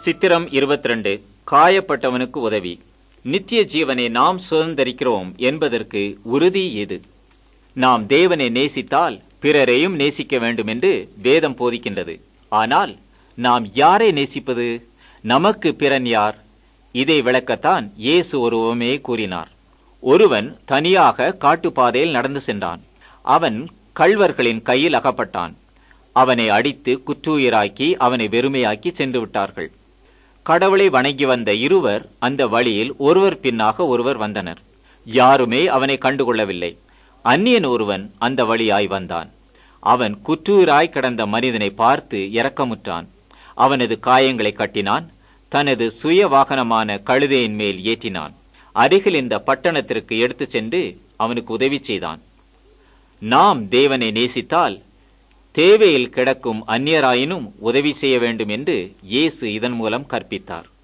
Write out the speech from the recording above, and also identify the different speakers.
Speaker 1: சித்திரம் 22 காயப்பட்டவனுக்கு உதவி நித்திய ஜீவனை நாம் சுதந்தரிக்கிறோம் என்பதற்கு உறுதி எது நாம் தேவனை நேசித்தால் பிறரையும் நேசிக்க வேண்டும் என்று வேதம் போதிக்கின்றது ஆனால் நாம் யாரை நேசிப்பது நமக்கு பிறன் யார் இதை விளக்கத்தான் இயேசு ஒரு உவமையை கூறினார் ஒருவன் தனியாக காட்டுப்பாதையில் நடந்து சென்றான் அவன் கள்வர்களின் கையில் அகப்பட்டான் அவனை அடித்து குற்றுயிராக்கி அவனை வெறுமையாக்கி சென்று விட்டார்கள் கடவுளை வணங்கி வந்த இருவர் அந்த வழியில் ஒருவர் பின்னாக ஒருவர் வந்தனர் யாருமே அவனை கண்டுகொள்ளவில்லை அந்நியன் ஒருவன் அந்த வழியாய் வந்தான் அவன் குற்றூராய் கிடந்த மனிதனை பார்த்து இரக்கமுற்றான் அவனது காயங்களை கட்டினான் தனது சுய வாகனமான கழுதையின் மேல் ஏற்றினான் அருகில் இந்த பட்டணத்திற்கு எடுத்துச் சென்று அவனுக்கு உதவி செய்தான் நாம் தேவனை நேசித்தால் தேவையில் கிடக்கும் அந்நியராயினும் உதவி செய்ய வேண்டும் என்று இயேசு இதன் மூலம் கற்பித்தார்